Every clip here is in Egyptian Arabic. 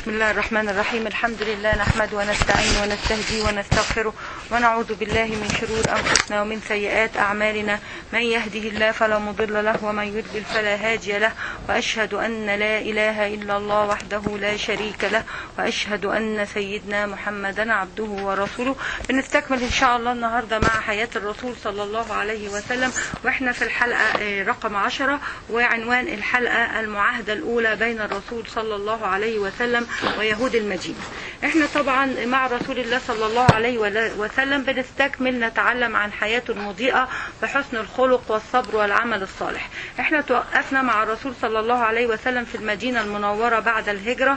بسم الله الرحمن الرحيم الحمد لله نحمد ونستعين ونستهدي ونستغفره ونعوذ بالله من شرور أنفسنا ومن سيئات أعمالنا من يهده الله فلا مضل له ومن يضلل فلا هادي له وأشهد أن لا إله إلا الله وحده لا شريك له وأشهد أن سيدنا محمدا عبده ورسوله بنستكمل إن شاء الله النهاردة مع حياة الرسول صلى الله عليه وسلم وإحنا في الحلقة آه، رقم عشرة وعنوان الحلقة المعاهدة الأولى بين الرسول صلى الله عليه وسلم ويهود المدينة احنا طبعا مع رسول الله صلى الله عليه وسلم بنستكمل نتعلم عن حياته المضيئة بحسن الخلق والصبر والعمل الصالح احنا توقفنا مع الرسول صلى الله عليه وسلم في المدينة المنورة بعد الهجرة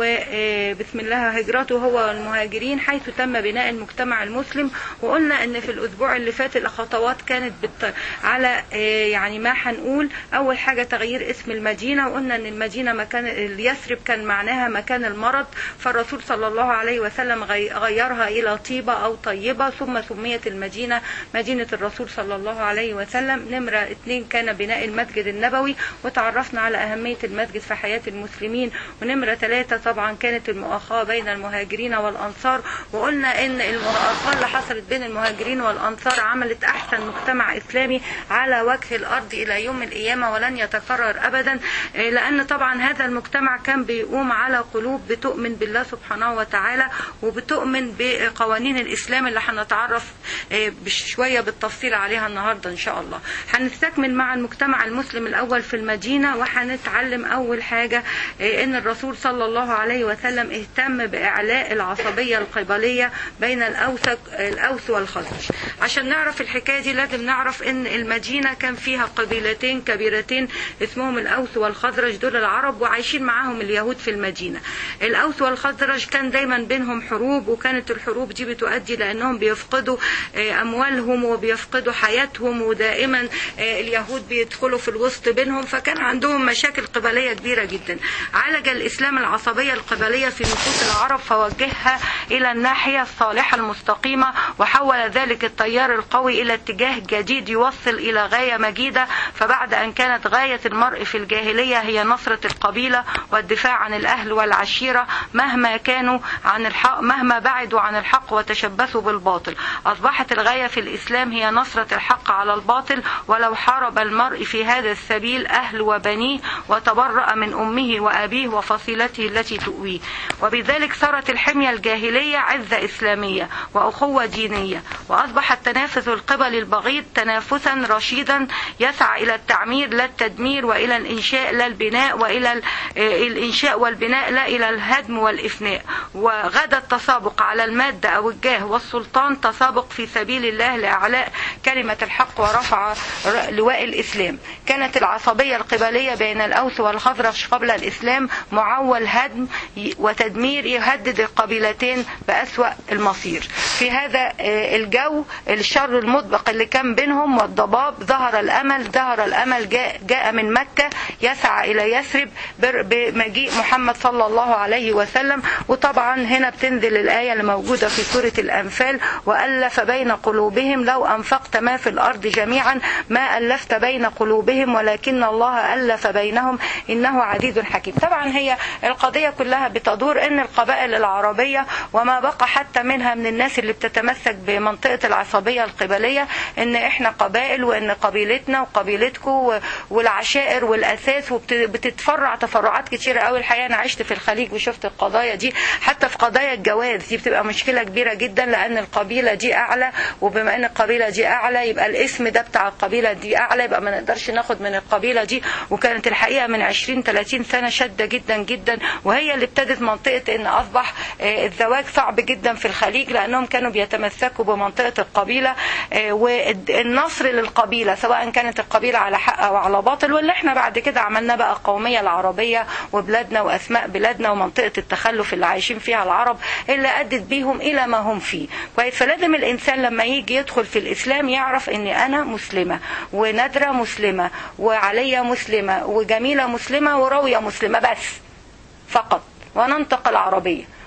وبسم الله هجرته هو والمهاجرين حيث تم بناء المجتمع المسلم وقلنا ان في الاسبوع اللي فات الخطوات كانت بت... على آه، يعني ما هنقول اول حاجة تغيير اسم المدينة وقلنا ان المدينة مكان يثرب كان معناها مكان المرض فالرسول صلى الله عليه وسلم غي- غيرها الى طيبة او طيبة ثم سميت المدينة مدينة الرسول صلى الله عليه وسلم نمرة اثنين كان بناء المسجد النبوي وتعرفنا على اهمية المسجد في حياة المسلمين ونمرة ثلاثة طبعا كانت المؤاخاة بين المهاجرين والانصار وقلنا ان المؤاخاة اللي حصلت بين المهاجرين والانصار عملت احسن مجتمع اسلامي على وجه الارض الى يوم القيامة ولن يتكرر ابدا إيه، لان طبعا هذا المجتمع كان بيقوم على قلوب بتؤمن بالله سبحانه وتعالى وبتؤمن بقوانين الاسلام اللي هنتعرف إيه، بشوية بالتفصيل عليها النهاردة ان شاء الله هنستكمل مع المجتمع المسلم الاول في المدينة وهنتعلم اول حاجة إيه، ان الرسول صلى الله عليه وسلم اهتم باعلاء العصبية القبلية بين الاوس الاوس والخزرج عشان نعرف الحكاية دي لازم نعرف ان المدينة كان فيها قبيلتين كبيرتين اسمهم الاوس والخزرج دول العرب وعايشين معاهم اليهود في المدينة الاوس والخزرج كان دايما بينهم حروب وكانت الحروب دي بتؤدي لانهم بيفقدوا آه، اموالهم وبيفقدوا حياتهم ودائما آه، اليهود بيدخلوا في الوسط بينهم فكان عندهم مشاكل قبلية كبيرة جدا عالج الاسلام العصبية القبلية في نفوس العرب فوجهها الى الناحية الصالحة المستقيمة وحول ذلك التيار القوي الى اتجاه جديد يوصل الى غاية مجيدة فبعد ان كانت غاية المرء في الجاهلية هي نصرة القبيلة والدفاع عن الاهل والعشيرة مهما كانوا عن الحق مهما بعدوا عن الحق وتشبثوا بالباطل اصبحت الغاية في الاسلام هي نصرة الحق على الباطل ولو حارب المرء في هذا السبيل اهل وبنيه وتبرأ من امه وابيه وفصيلته التي تؤويه وبذلك صارت الحمية الجاهلية عزة اسلامية واخوة دينية واصبح التنافس القبلي البغيض تنافسا رشيدا يسعى الى التعمير لا التدمير والى الانشاء لا البناء والى ال- آه، الانشاء والبناء لا الى الهدم والافناء وغدا التسابق على المادة او الجاه والسلطان تسابق في سبيل الله لاعلاء كلمة الحق ورفع ر- لواء الاسلام كانت العصبية القبلية بين الاوس والخزرج قبل الاسلام معول هدم ي- وتدمير يهدد القبيلتين بأسوأ المصير في هذا آه، الجو الشر المطبق اللي كان بينهم والضباب ظهر الأمل ظهر الأمل جاء, جاء من مكة يسعى إلى يثرب بر- بمجيء محمد صلى الله عليه وسلم وطبعا هنا بتنزل الآية اللي موجودة في سورة الأنفال وألف بين قلوبهم لو أنفقت ما في الأرض جميعا ما ألفت بين قلوبهم ولكن الله ألف بينهم إنه عزيز حكيم طبعا هي القضية كلها بتدور ان القبائل العربية وما بقى حتى منها من الناس اللي بتتمسك بمنطقة العصبية القبلية ان احنا قبائل وان قبيلتنا وقبيلتكم والعشائر والاساس وبتتفرع تفرعات كتيرة قوي الحقيقة انا عشت في الخليج وشفت القضايا دي حتى في قضايا الجواز دي بتبقى مشكلة كبيرة جدا لان القبيلة دي اعلى وبما ان القبيلة دي اعلى يبقى الاسم ده بتاع القبيلة دي اعلى يبقى ما نقدرش ناخد من القبيلة دي وكانت الحقيقة من 20 30 سنة شدة جدا جدا وهي اللي ابتدت منطقة ان اصبح آه، الزواج صعب جدا في الخليج لانهم كانوا بيتمسكوا بمنطقة القبيلة آه، والنصر للقبيلة سواء كانت القبيلة على حق او على باطل واللي احنا بعد كده عملنا بقى القومية العربية وبلادنا واسماء بلادنا ومنطقة التخلف اللي عايشين فيها العرب اللي ادت بيهم الى ما هم فيه كويس فلازم الانسان لما يجي يدخل في الاسلام يعرف ان انا مسلمة ونادرة مسلمة وعليا مسلمة وجميلة مسلمة وراوية مسلمة بس فقط وننطق العربية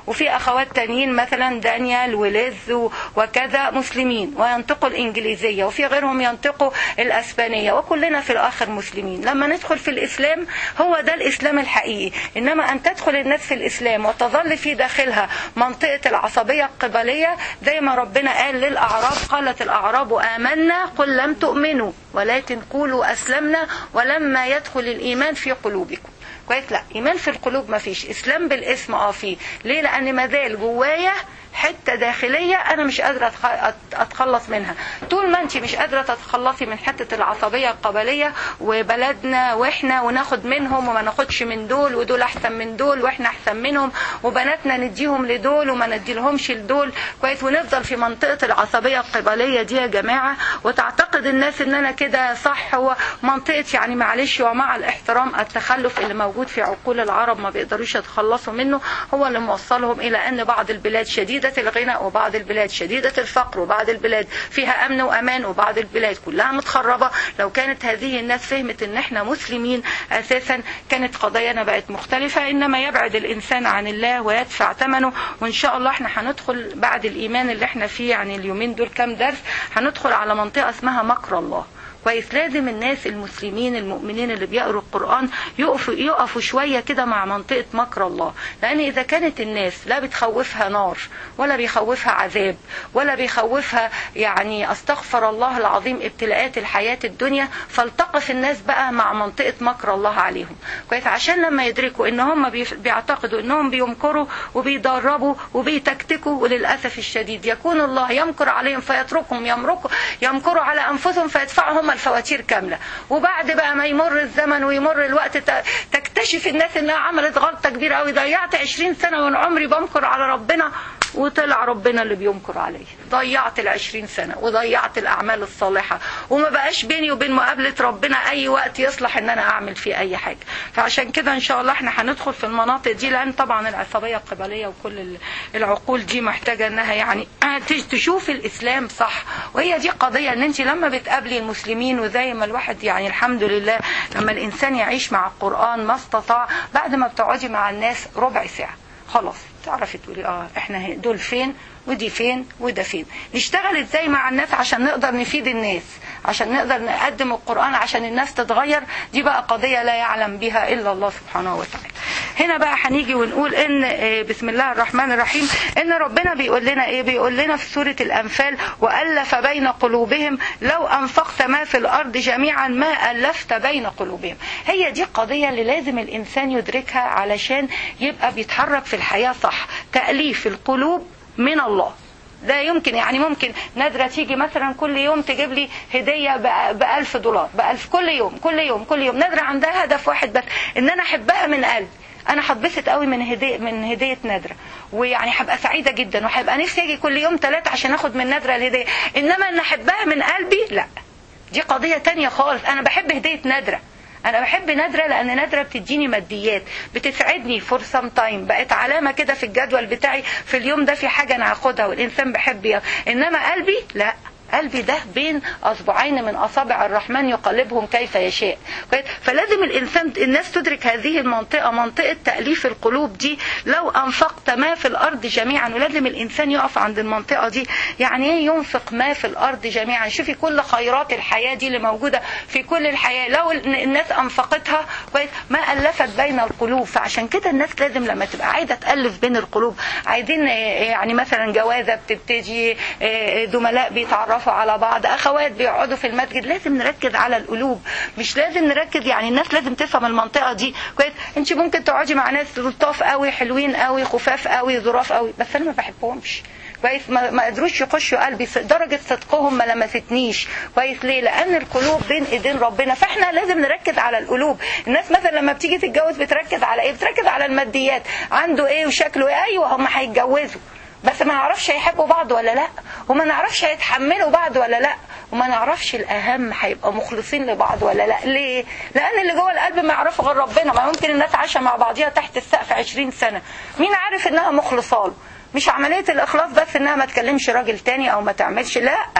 وفي اخوات تانيين مثلا دانيال وليز و- وكذا مسلمين وينطقوا الانجليزيه وفي غيرهم ينطقوا الاسبانيه وكلنا في الاخر مسلمين لما ندخل في الاسلام هو ده الاسلام الحقيقي انما ان تدخل الناس في الاسلام وتظل في داخلها منطقه العصبيه القبليه زي ما ربنا قال للاعراب قالت الاعراب امنا قل لم تؤمنوا ولكن قولوا اسلمنا ولما يدخل الايمان في قلوبكم كويس لا ايمان في القلوب ما فيش اسلام بالاسم اه فيه ليه لان ما زال جوايا حته داخليه انا مش قادره أتخ- أت- اتخلص منها طول ما انت مش قادره تتخلصي من حته العصبيه القبليه وبلدنا واحنا وناخد منهم وما ناخدش من دول ودول احسن من دول واحنا احسن منهم وبناتنا نديهم لدول وما نديلهمش لدول كويس ونفضل في منطقه العصبيه القبليه دي يا جماعه وتعتقد الناس ان انا كده صح هو منطقه يعني معلش ومع الاحترام التخلف اللي موجود في عقول العرب ما بيقدروش يتخلصوا منه هو اللي موصلهم الى ان بعض البلاد شديده الغنى وبعض البلاد شديده الفقر وبعض البلاد فيها امن وامان وبعض البلاد كلها متخربه لو كانت هذه الناس فهمت ان احنا مسلمين اساسا كانت قضايانا بقت مختلفه انما يبعد الانسان عن الله ويدفع ثمنه وان شاء الله احنا هندخل بعد الايمان اللي احنا فيه يعني اليومين دول كام درس هندخل على منطقه اسمها مكر الله كويس لازم الناس المسلمين المؤمنين اللي بيقروا القرآن يقفوا, يقفوا شوية كده مع منطقة مكر الله لأن إذا كانت الناس لا بتخوفها نار ولا بيخوفها عذاب ولا بيخوفها يعني أستغفر الله العظيم ابتلاءات الحياة الدنيا فالتقف الناس بقى مع منطقة مكر الله عليهم كويس عشان لما يدركوا إن هم بيف- بيعتقدوا إنهم بيمكروا وبيدربوا وبيتكتكوا وللأسف الشديد يكون الله يمكر عليهم فيتركهم يمركوا يمكروا على أنفسهم فيدفعوا هم الفواتير كاملة وبعد بقى ما يمر الزمن ويمر الوقت ت- تكتشف الناس إنها عملت غلطة كبيرة قوي ضيعت 20 سنة من عمري بمكر على ربنا وطلع ربنا اللي بيمكر عليا ضيعت العشرين سنة وضيعت الأعمال الصالحة وما بقاش بيني وبين مقابلة ربنا أي وقت يصلح إن أنا أعمل فيه أي حاجة فعشان كده إن شاء الله إحنا هندخل في المناطق دي لأن طبعا العصبية القبلية وكل ال- العقول دي محتاجة إنها يعني تشوف الإسلام صح وهي دي قضية إن أنت لما بتقابلي المسلمين وزي ما الواحد يعني الحمد لله لما الإنسان يعيش مع القرآن ما استطاع بعد ما بتقعدي مع الناس ربع ساعة خلاص تعرفي تقولي اه احنا هي- دول فين ودي فين وده فين نشتغل ازاي مع الناس عشان نقدر نفيد الناس عشان نقدر نقدم القرآن عشان الناس تتغير دي بقى قضية لا يعلم بها إلا الله سبحانه وتعالى هنا بقى هنيجي ونقول ان آه، بسم الله الرحمن الرحيم ان ربنا بيقول لنا ايه بيقول لنا في سورة الانفال والف بين قلوبهم لو انفقت ما في الارض جميعا ما الفت بين قلوبهم هي دي القضية اللي لازم الانسان يدركها علشان يبقى بيتحرك في الحياة صح تأليف القلوب من الله لا يمكن يعني ممكن نادرة تيجي مثلا كل يوم تجيب لي هدية بألف دولار بألف كل يوم كل يوم كل يوم نادرة عندها هدف واحد بس ان انا احبها من قلبي انا هتبسط قوي من هدية من هدية نادرة ويعني هبقى سعيدة جدا وهيبقى نفسي اجي كل يوم ثلاثة عشان اخد من نادرة الهدية انما ان احبها من قلبي لا دي قضية تانية خالص انا بحب هدية نادرة انا بحب نادرة لان نادرة بتديني ماديات بتسعدني فور سام تايم بقت علامة كده في الجدول بتاعي في اليوم ده في حاجة انا هاخدها والانسان بحب يا- انما قلبي لا قلبي ده بين اصبعين من اصابع الرحمن يقلبهم كيف يشاء كويس؟ فلازم الانسان الناس تدرك هذه المنطقه منطقه تاليف القلوب دي لو انفقت ما في الارض جميعا ولازم الانسان يقف عند المنطقه دي يعني ايه ينفق ما في الارض جميعا شوفي كل خيرات الحياه دي اللي موجوده في كل الحياه لو الناس انفقتها كويس ما الفت بين القلوب فعشان كده الناس لازم لما تبقى عايزه تالف بين القلوب عايزين آه، يعني مثلا جوازه بتبتدي آه، زملاء بيتعرفوا على بعض اخوات بيقعدوا في المسجد لازم نركز على القلوب مش لازم نركز يعني الناس لازم تفهم المنطقه دي كويس انت ممكن تقعدي مع ناس لطاف قوي حلوين قوي خفاف قوي ظراف قوي بس انا ما بحبهمش كويس ما, ما قدروش يخشوا قلبي س- درجة صدقهم ما لمستنيش كويس ليه لأن القلوب بين إيدين ربنا فإحنا لازم نركز على القلوب الناس مثلا لما بتيجي تتجوز بتركز على إيه بتركز على الماديات عنده إيه وشكله إيه أيوه هم هيتجوزوا بس ما نعرفش هيحبوا بعض ولا لا وما نعرفش هيتحملوا بعض ولا لا وما نعرفش الاهم هيبقى مخلصين لبعض ولا لا ليه لان اللي جوه القلب ما يعرفه غير ربنا ما ممكن الناس عايشه مع بعضيها تحت السقف 20 سنه مين عارف انها مخلصه له مش عمليه الاخلاص بس انها ما تكلمش راجل تاني او ما تعملش لا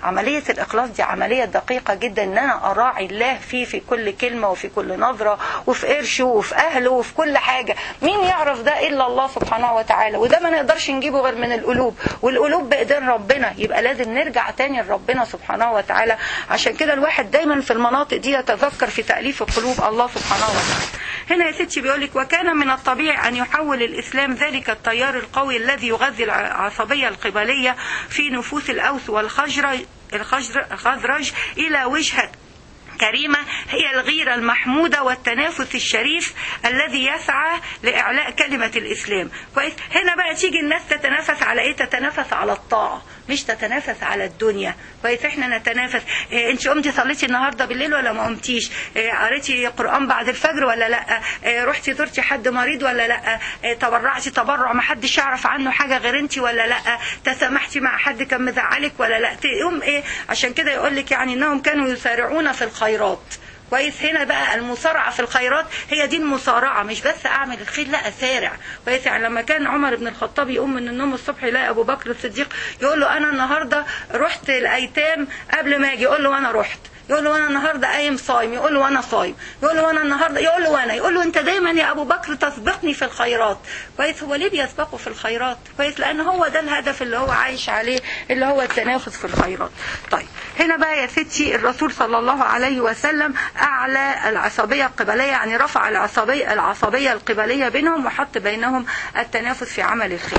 عمليه الاخلاص دي عمليه دقيقه جدا ان انا اراعي الله فيه في كل كلمه وفي كل نظره وفي قرشه وفي اهله وفي كل حاجه مين يعرف ده الا الله سبحانه وتعالى وده ما نقدرش نجيبه غير من القلوب والقلوب بايدين ربنا يبقى لازم نرجع تاني لربنا سبحانه وتعالى عشان كده الواحد دايما في المناطق دي يتذكر في تاليف القلوب الله سبحانه وتعالى هنا يا ستي بيقول لك وكان من الطبيعي ان يحول الاسلام ذلك التيار القوي الذي يغذي العصبيه القبليه في نفوس الاوس والخزرج الخزرج الى وجهه كريمة هي الغيرة المحمودة والتنافس الشريف الذي يسعى لإعلاء كلمة الإسلام كويس هنا بقى تيجي الناس تتنافس على إيه تتنافس على الطاعة مش تتنافس على الدنيا كويس احنا نتنافس إيه انت قمتي صليتي النهارده بالليل ولا ما قمتيش إيه قريتي قران بعد الفجر ولا لا إيه رحتي زرتي حد مريض ولا لا إيه تبرعتي تبرع ما حدش يعرف عنه حاجه غير انت ولا لا تسامحتي مع حد كان مزعلك ولا لا تقوم ايه عشان كده يقول لك يعني انهم كانوا يسارعون في الخيرات كويس هنا بقى المسارعة في الخيرات هي دي المسارعة مش بس أعمل الخير لا أسارع كويس يعني لما كان عمر بن الخطاب يقوم من النوم الصبح يلاقي أبو بكر الصديق يقول له أنا النهاردة رحت الأيتام قبل ما أجي يقول له أنا رحت يقول له انا النهارده قايم صايم يقول له انا صايم يقول له انا النهارده يقول له انا يقول له انت دايما يا ابو بكر تسبقني في الخيرات كويس هو ليه بيسبقه في الخيرات كويس لان هو ده الهدف اللي هو عايش عليه اللي هو التنافس في الخيرات طيب هنا بقى يا ستي الرسول صلى الله عليه وسلم اعلى العصبيه القبليه يعني رفع العصبيه العصبيه القبليه بينهم وحط بينهم التنافس في عمل الخير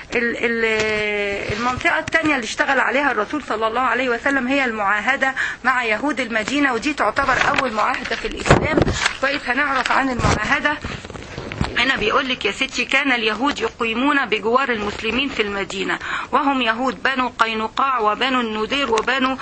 المنطقة الثانية اللي اشتغل عليها الرسول صلى الله عليه وسلم هي المعاهدة مع يهود المدينة ودي تعتبر أول معاهدة في الإسلام كويس هنعرف عن المعاهدة هنا بيقول لك يا ستي كان اليهود يقيمون بجوار المسلمين في المدينة وهم يهود بنو قينقاع وبنو النذير وبنو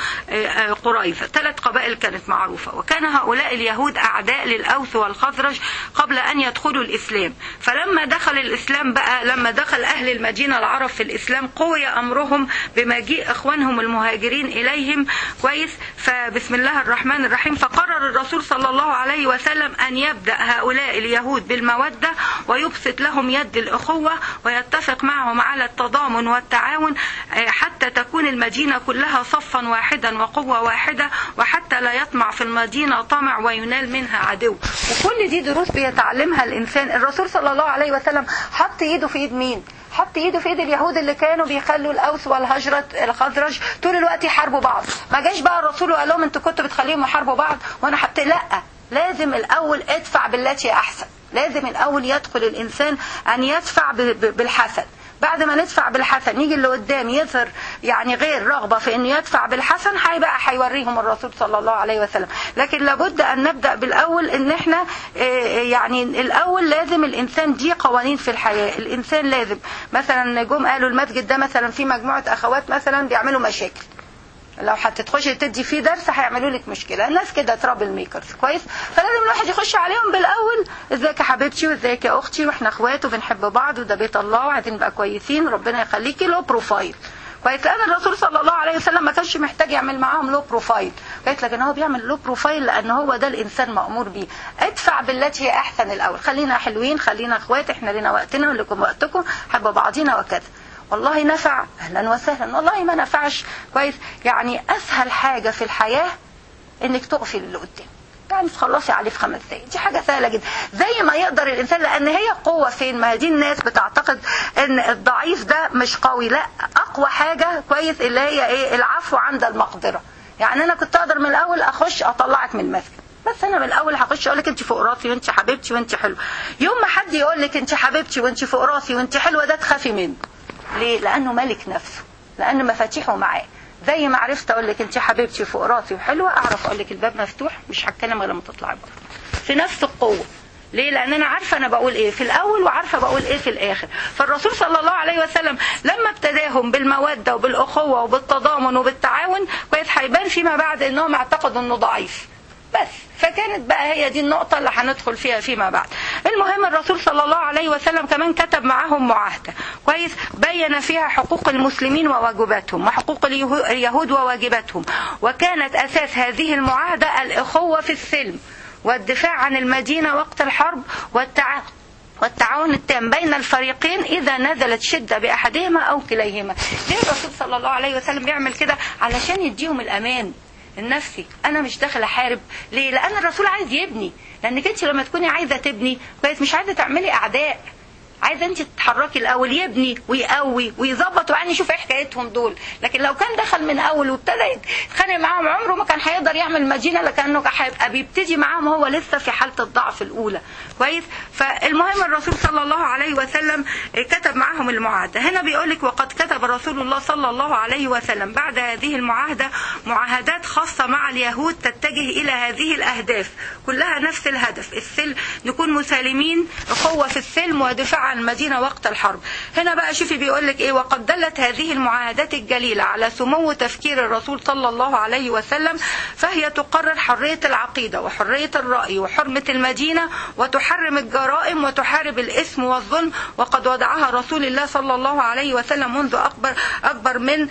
قريظة ثلاث قبائل كانت معروفة وكان هؤلاء اليهود أعداء للأوس والخزرج قبل أن يدخلوا الإسلام فلما دخل الإسلام بقى لما دخل أهل المدينة العرب في الإسلام قوي أمرهم بمجيء إخوانهم المهاجرين إليهم كويس فبسم الله الرحمن الرحيم فقرر الرسول صلى الله عليه وسلم أن يبدأ هؤلاء اليهود بالمودة ويبسط لهم يد الأخوة ويتفق معهم على التضامن والتعاون حتى تكون المدينة كلها صفا واحدا وقوة واحدة وحتى لا يطمع في المدينة طمع وينال منها عدو وكل دي دروس بيتعلمها الإنسان الرسول صلى الله عليه وسلم حط ايده في ايد مين حط ايده في ايد اليهود اللي كانوا بيخلوا الاوس والهجرة الخزرج طول الوقت يحاربوا بعض ما جاش بقى الرسول وقال لهم انتوا كنتوا بتخليهم يحاربوا بعض وانا حط لا لازم الاول ادفع بالتي احسن لازم الاول يدخل الانسان ان يدفع بالحسن بعد ما ندفع بالحسن يجي اللي قدام يظهر يعني غير رغبة في انه يدفع بالحسن هيبقى هيوريهم الرسول صلى الله عليه وسلم لكن لابد ان نبدأ بالاول ان احنا يعني الاول لازم الانسان دي قوانين في الحياة الانسان لازم مثلا جم قالوا المسجد ده مثلا في مجموعة اخوات مثلا بيعملوا مشاكل لو هتتخشي تدي فيه درس هيعملوا لك مشكله الناس كده ترابل ميكرز كويس فلازم الواحد يخش عليهم بالاول ازيك يا حبيبتي وازيك يا اختي واحنا اخوات وبنحب بعض وده بيت الله وعايزين نبقى كويسين ربنا يخليكي لو بروفايل كويس لان الرسول صلى الله عليه وسلم ما كانش محتاج يعمل معاهم لو بروفايل كويس لكن هو بيعمل لو بروفايل لان هو ده الانسان مامور بيه ادفع بالتي هي احسن الاول خلينا حلوين خلينا اخوات احنا لنا وقتنا ولكم وقتكم حب بعضينا وكذا والله نفع اهلا وسهلا والله ما نفعش كويس يعني اسهل حاجه في الحياه انك تقفي للي قدام يعني تخلصي عليه في خمس دقايق دي حاجه سهله جدا زي ما يقدر الانسان لان هي قوه فين ما دي الناس بتعتقد ان الضعيف ده مش قوي لا اقوى حاجه كويس اللي هي ايه العفو عند المقدره يعني انا كنت اقدر من الاول اخش اطلعك من المسجد بس انا من الاول هخش اقول لك انت فوق راسي وانت حبيبتي وانت حلوه يوم ما حد يقول لك انت حبيبتي وانت فوق راسي وانت حلوه ده تخافي منه ليه لانه ملك نفسه لان مفاتيحه معاه زي ما عرفت اقول لك انت حبيبتي فوق راسي وحلوه اعرف اقول لك الباب مفتوح مش هتكلم غير لما تطلعي بره في نفس القوه ليه لان انا عارفه انا بقول ايه في الاول وعارفه بقول ايه في الاخر فالرسول صلى الله عليه وسلم لما ابتداهم بالموده وبالاخوه وبالتضامن وبالتعاون كويس هيبان فيما بعد انهم اعتقدوا انه ضعيف بس فكانت بقى هي دي النقطة اللي هندخل فيها فيما بعد المهم الرسول صلى الله عليه وسلم كمان كتب معاهم معاهدة كويس بين فيها حقوق المسلمين وواجباتهم وحقوق اليهود وواجباتهم وكانت أساس هذه المعاهدة الإخوة في السلم والدفاع عن المدينة وقت الحرب والتع... والتعاون التام بين الفريقين إذا نزلت شدة بأحدهما أو كليهما ليه الرسول صلى الله عليه وسلم بيعمل كده علشان يديهم الأمان النفسي انا مش داخل احارب ليه لان الرسول عايز يبني لانك انت لما تكوني عايزه تبني كويس مش عايزه تعملي اعداء عايزه انت تتحركي الاول يبني ويقوي ويظبط ويعني يشوف ايه حكايتهم دول لكن لو كان دخل من اول وابتدى يتخانق معاهم عمره ما كان هيقدر يعمل مدينه لكنه هيبقى بيبتدي معاهم هو لسه في حاله الضعف الاولى كويس فالمهم الرسول صلى الله عليه وسلم كتب معاهم المعاهده هنا بيقول لك وقد كتب رسول الله صلى الله عليه وسلم بعد هذه المعاهده معاهدات خاصه مع اليهود تتجه الى هذه الاهداف كلها نفس الهدف السلم نكون مسالمين قوه في السلم ودفاع عن المدينه وقت الحرب هنا بقى شوفي بيقول لك ايه وقد دلت هذه المعاهدات الجليله على سمو تفكير الرسول صلى الله عليه وسلم فهي تقرر حريه العقيده وحريه الراي وحرمه المدينه وتحرم الجرائم وتحارب الاثم والظلم وقد وضعها رسول الله صلى الله عليه وسلم منذ اكبر اكبر من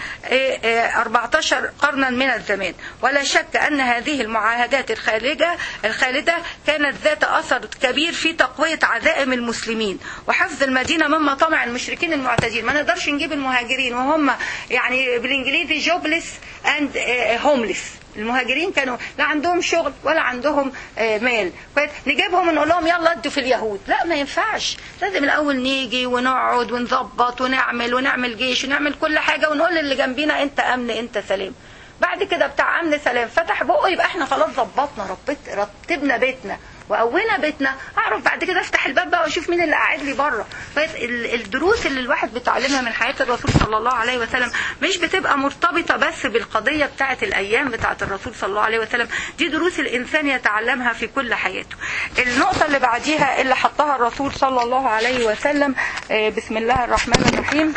14 قرنا من الزمان ولا شك ان هذه المعاهدات الخارجه الخالده كانت ذات اثر كبير في تقويه عزائم المسلمين وحفظ المدينه من مطامع المشركين المعتدين ما نقدرش نجيب المهاجرين وهم يعني بالانجليزي جوبلس اند هوملس المهاجرين كانوا لا عندهم شغل ولا عندهم مال نجيبهم ونقول لهم يلا ادوا في اليهود لا ما ينفعش لازم الاول نيجي ونقعد ونظبط ونعمل ونعمل جيش ونعمل كل حاجه ونقول للي جنبينا انت امن انت سلام بعد كده بتاع امن سلام فتح بقه يبقى احنا خلاص ظبطنا ربط رتبنا بيتنا وقوينا بيتنا اعرف بعد كده افتح الباب بقى واشوف مين اللي قاعد لي بره الدروس اللي الواحد بيتعلمها من حياه الرسول صلى الله عليه وسلم مش بتبقى مرتبطه بس بالقضيه بتاعه الايام بتاعه الرسول صلى الله عليه وسلم دي دروس الانسان يتعلمها في كل حياته النقطه اللي بعديها اللي حطها الرسول صلى الله عليه وسلم بسم الله الرحمن الرحيم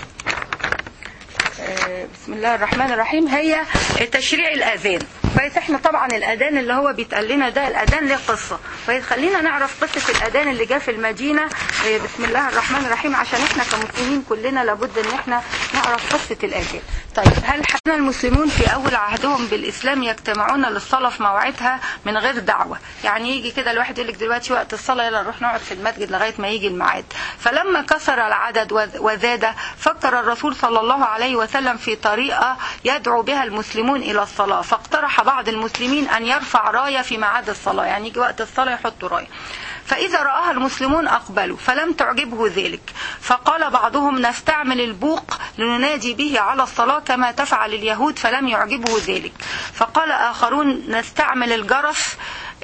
بسم الله الرحمن الرحيم هي تشريع الاذان كويس احنا طبعا الاذان اللي هو بيتقال لنا ده الاذان له قصه كويس خلينا نعرف قصه الاذان اللي جه في المدينه بسم الله الرحمن الرحيم عشان احنا كمسلمين كلنا لابد ان احنا نعرف قصه الاذان طيب هل كان المسلمون في اول عهدهم بالاسلام يجتمعون للصلاه في موعدها من غير دعوه يعني يجي كده الواحد يقول لك دلوقتي وقت الصلاه يلا نروح نقعد في المسجد لغايه ما يجي الميعاد فلما كثر العدد وزاد فكر الرسول صلى الله عليه وسلم في طريقه يدعو بها المسلمون الى الصلاه فاقترح بعض المسلمين أن يرفع راية في ميعاد الصلاة يعني يجي وقت الصلاة يحطوا راية فإذا رآها المسلمون أقبلوا فلم تعجبه ذلك فقال بعضهم نستعمل البوق لننادي به على الصلاة كما تفعل اليهود فلم يعجبه ذلك فقال آخرون نستعمل الجرس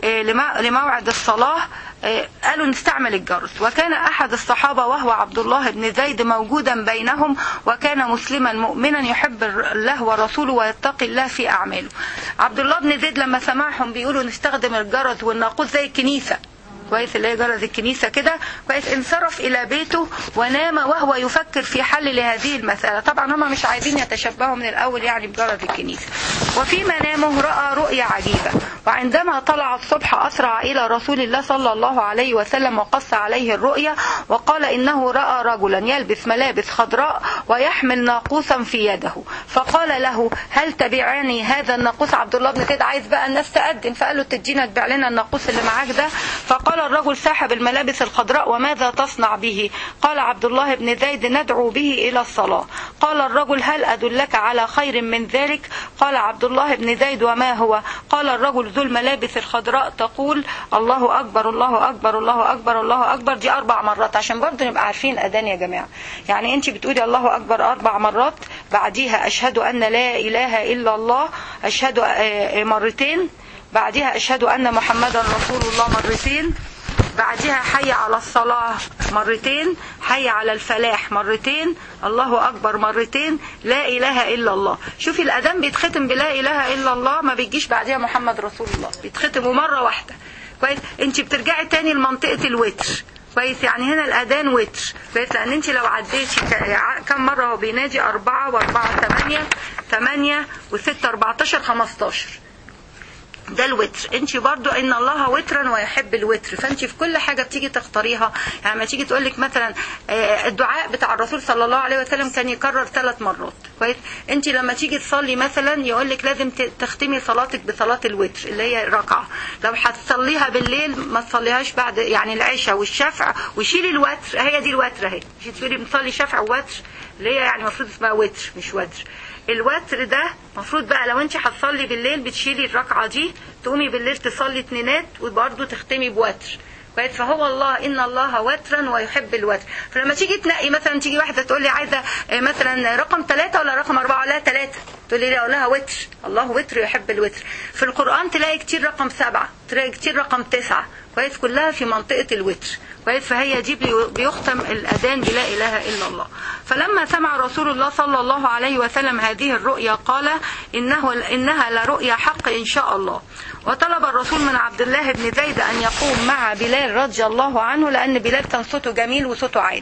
لموعد الصلاة قالوا نستعمل الجرس وكان أحد الصحابة وهو عبد الله بن زيد موجودا بينهم وكان مسلما مؤمنا يحب الله ورسوله ويتقي الله في أعماله عبد الله بن زيد لما سمعهم بيقولوا نستخدم الجرس والناقوس زي الكنيسة كويس اللي هي جرس الكنيسه كده كويس انصرف الى بيته ونام وهو يفكر في حل لهذه المساله طبعا هم مش عايزين يتشبهوا من الاول يعني بجرس الكنيسه وفي منامه راى رؤيا عجيبه وعندما طلع الصبح اسرع الى رسول الله صلى الله عليه وسلم وقص عليه الرؤيا وقال انه راى رجلا يلبس ملابس خضراء ويحمل ناقوسا في يده فقال له هل تبيعني هذا الناقوس عبد الله بن زيد عايز بقى الناس تقدم فقال له تدينا تبيع لنا الناقوس اللي معاك ده فقال قال الرجل ساحب الملابس الخضراء وماذا تصنع به قال عبد الله بن زيد ندعو به إلى الصلاة قال الرجل هل أدلك على خير من ذلك قال عبد الله بن زيد وما هو قال الرجل ذو الملابس الخضراء تقول الله أكبر الله أكبر الله أكبر الله أكبر دي أربع مرات عشان برضه نبقى عارفين الأذان يا جماعة يعني أنت بتقولي الله أكبر أربع مرات بعديها أشهد أن لا إله إلا الله أشهد مرتين بعدها أشهد أن محمدا رسول الله مرتين بعدها حي على الصلاة مرتين حي على الفلاح مرتين الله أكبر مرتين لا إله إلا الله شوفي الأذان بيتختم بلا إله إلا الله ما بيجيش بعدها محمد رسول الله بيتختموا مرة واحدة كويس انت بترجعي تاني لمنطقة الوتر كويس يعني هنا الأذان وتر كويس لأن انت لو عديتي كم مرة هو بينادي أربعة وأربعة ثمانية ثمانية وستة أربعتاشر خمستاشر ده الوتر انت برضو ان الله وترا ويحب الوتر فانت في كل حاجه بتيجي تختاريها يعني لما تيجي تقول لك مثلا آه، الدعاء بتاع الرسول صلى الله عليه وسلم كان يكرر ثلاث مرات كويس انت لما تيجي تصلي مثلا يقول لك لازم ت- تختمي صلاتك بصلاه الوتر اللي هي ركعه لو هتصليها بالليل ما تصليهاش بعد يعني العشاء والشفع وشيلي الوتر هي دي الوتر اهي مش تقولي بنصلي شفع ووتر اللي هي يعني المفروض اسمها وتر مش وتر الوتر ده المفروض بقى لو انت هتصلي بالليل بتشيلي الركعه دي تقومي بالليل تصلي اتنينات وبرضه تختمي بوتر كويس فهو الله ان الله وترا ويحب الوتر فلما تيجي تنقي مثلا تيجي واحده تقول لي عايزه آه، مثلا رقم ثلاثه ولا رقم اربعه لا ثلاثه تقول لي لا اقول لها وتر الله وتر يحب الوتر في القران تلاقي كتير رقم سبعه تلاقي كتير رقم تسعه كويس كلها في منطقه الوتر كويس فهي دي بي- بيختم الاذان بلا اله الا الله فلما سمع رسول الله صلى الله عليه وسلم هذه الرؤيا قال انه انها لرؤيا حق ان شاء الله وطلب الرسول من عبد الله بن زيد ان يقوم مع بلال رضي الله عنه لان بلال كان صوته جميل وصوته عالي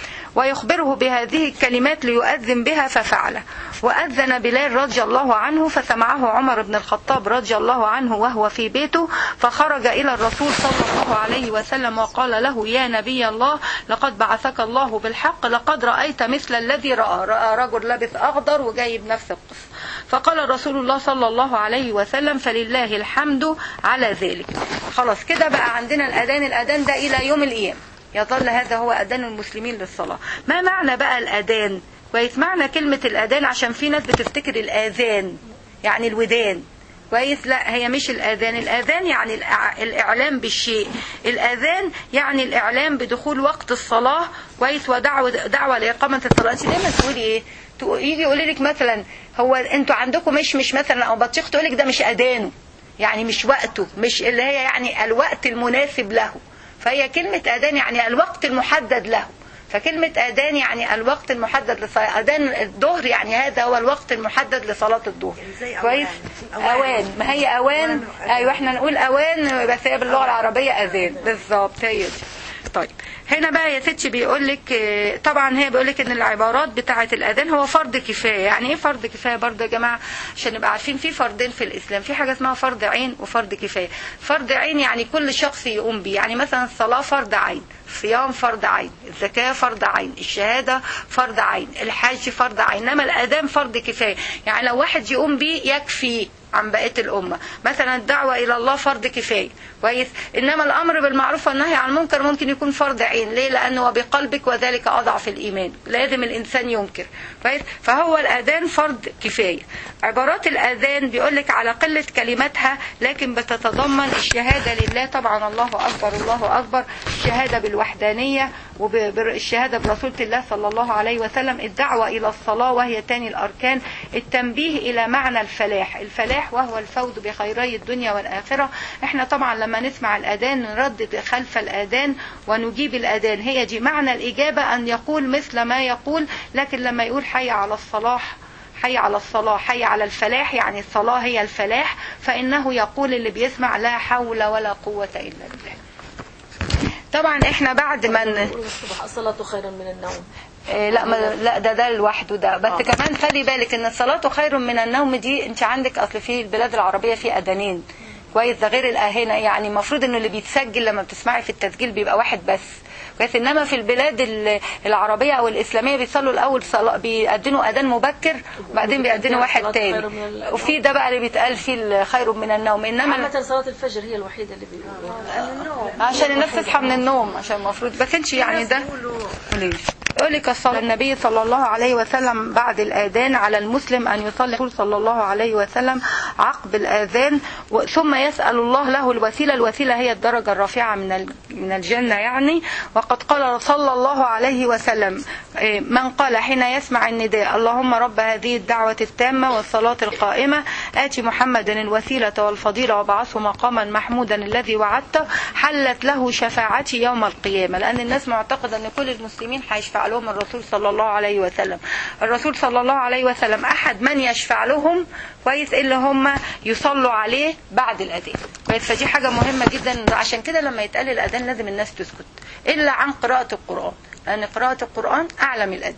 ويخبره بهذه الكلمات ليؤذن بها ففعل وأذن بلال رضي الله عنه فسمعه عمر بن الخطاب رضي الله عنه وهو في بيته فخرج إلى الرسول صلى الله عليه وسلم وقال له يا نبي الله لقد بعثك الله بالحق لقد رأيت مثل الذي رأى رأى رجل لابس أخضر وجايب نفس القصة فقال رسول الله صلى الله عليه وسلم فلله الحمد على ذلك خلاص كده بقى عندنا الأذان الأذان ده إلى يوم القيامة يظل هذا هو أذان المسلمين للصلاة ما معنى بقى الأذان كويس معنى كلمة الأذان عشان في ناس بتفتكر الآذان يعني الودان كويس لا هي مش الآذان الآذان يعني الإع- الإعلام بالشيء الآذان يعني الإعلام بدخول وقت الصلاة كويس ودعوة دعوة لإقامة الصلاة أنت دايما تقولي إيه تقو- يجي يقول لك مثلا هو انتوا عندكم مش مش مثلا او بطيخ تقول لك ده مش اذانه يعني مش وقته مش اللي هي يعني الوقت المناسب له فهي كلمة أذان يعني الوقت المحدد له فكلمة أذان يعني الوقت المحدد لصلاة أذان الظهر يعني هذا هو الوقت المحدد لصلاة الظهر زي كويس أوان. أوان ما هي أوان أيوة احنا نقول أوان بس هي باللغة العربية أذان بالظبط هي دي طيب هنا بقى يا ستي بيقول لك آه، طبعا هي بيقول لك ان العبارات بتاعه الاذان هو فرض كفايه يعني ايه فرض كفايه برضه يا جماعه عشان نبقى عارفين في فرضين في الاسلام في حاجه اسمها فرض عين وفرض كفايه فرض عين يعني كل شخص يقوم بيه يعني مثلا الصلاه فرض عين الصيام فرض عين الزكاه فرض عين الشهاده فرض عين الحج فرض عين انما الاذان فرض كفايه يعني لو واحد يقوم بيه يكفي عن بقيه الامه مثلا الدعوه الى الله فرض كفايه كويس انما الامر بالمعروف والنهي عن المنكر ممكن يكون فرض عين ليه لانه بقلبك وذلك اضعف الايمان لازم الانسان ينكر كويس فهو الاذان فرض كفايه عبارات الاذان بيقول لك على قله كلماتها لكن بتتضمن الشهاده لله طبعا الله اكبر الله اكبر الشهاده بالوحدانيه والشهاده برسوله الله صلى الله عليه وسلم الدعوه الى الصلاه وهي تاني الاركان التنبيه الى معنى الفلاح الفلاح وهو الفوز بخيري الدنيا والاخره احنا طبعا لما نسمع الاذان نردد خلف الاذان ونجيب الاذان هي دي معنى الاجابه ان يقول مثل ما يقول لكن لما يقول حي على الصلاح حي على الصلاة حي على الفلاح يعني الصلاة هي الفلاح فإنه يقول اللي بيسمع لا حول ولا قوة إلا بالله طبعا احنا بعد ما ن- نقول الصبح الصلاة خير من النوم إيه لا ما لا ده ده لوحده ده بس آه. كمان خلي بالك ان الصلاة خير من النوم دي انت عندك اصل في البلاد العربية في اذانين كويس ده غير الاهنة يعني المفروض انه اللي بيتسجل لما بتسمعي في التسجيل بيبقى واحد بس كويس انما في البلاد ال- العربية او الاسلامية بيصلوا الاول صلاة بيأذنوا اذان مبكر وبعدين بيأذنوا واحد الصلاة تاني خير من النوم. وفي ده بقى اللي بيتقال فيه خير من النوم انما عامة صلاة الفجر هي الوحيدة اللي بيقولوا عشان الناس تصحى من النوم عشان المفروض بس انت يعني ده قوليش يقول لك الصلاة النبي صلى الله عليه وسلم بعد الآذان على المسلم أن يصلي الرسول صلى الله عليه وسلم عقب الآذان و- ثم يسأل الله له الوسيلة الوسيلة هي الدرجة الرافعة من ال- من الجنة يعني وقد قال صلى الله عليه وسلم إيه، من قال حين يسمع النداء اللهم رب هذه الدعوة التامة والصلاة القائمة آتي محمدا الوسيلة والفضيلة وبعثه مقاما محمودا الذي وعدته حلت له شفاعتي يوم القيامة لأن الناس معتقدة أن كل المسلمين هيشفع لهم الرسول صلى الله عليه وسلم الرسول صلى الله عليه وسلم أحد من يشفع لهم كويس اللي هم يصلوا عليه بعد الأذان كويس فدي حاجة مهمة جدا عشان كده لما يتقال الأذان لازم الناس تسكت إلا عن قراءة القرآن لأن قراءة القرآن أعلى من الأذان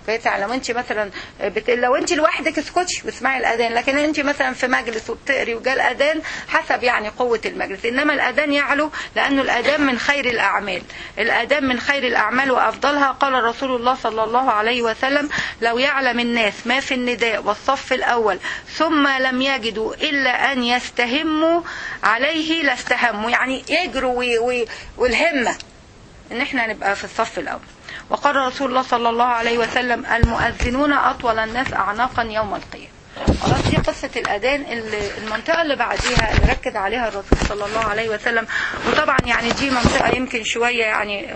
كويس يعني لو انت مثلا بت... لو انت لوحدك اسكتي واسمعي الاذان لكن انت مثلا في مجلس وبتقري وجاء الاذان حسب يعني قوه المجلس انما الاذان يعلو لانه الاذان من خير الاعمال الاذان من خير الاعمال وافضلها قال رسول الله صلى الله عليه وسلم لو يعلم الناس ما في النداء والصف الاول ثم لم يجدوا الا ان يستهموا عليه لاستهموا يعني يجروا وي... وي... والهمه ان احنا نبقى في الصف الاول وقال رسول الله صلى الله عليه وسلم المؤذنون اطول الناس اعناقا يوم القيامه خلاص دي قصة الأذان اللي المنطقة اللي بعديها اللي ركز عليها الرسول صلى الله عليه وسلم وطبعا يعني دي منطقة يمكن شوية يعني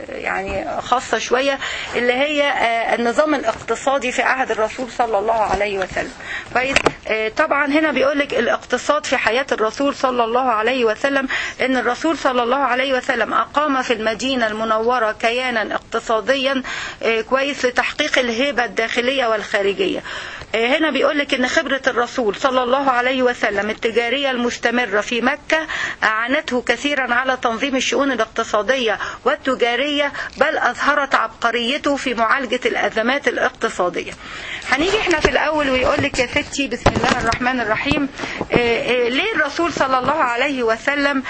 يعني خاصة شوية اللي هي النظام الاقتصادي في عهد الرسول صلى الله عليه وسلم كويس طبعا هنا بيقول لك الاقتصاد في حياة الرسول صلى الله عليه وسلم ان الرسول صلى الله عليه وسلم اقام في المدينة المنورة كيانا اقتصاديا كويس لتحقيق الهيبة الداخلية والخارجية هنا بيقول لك ان خبرة الرسول صلى الله عليه وسلم التجارية المستمرة في مكة اعانته كثيرا على تنظيم الشؤون الاقتصادية والتجارية بل اظهرت عبقريته في معالجة الازمات الاقتصادية هنيجي احنا في الاول ويقول لك يا ستي بسم الله الرحمن الرحيم ليه الرسول صلى الله عليه وسلم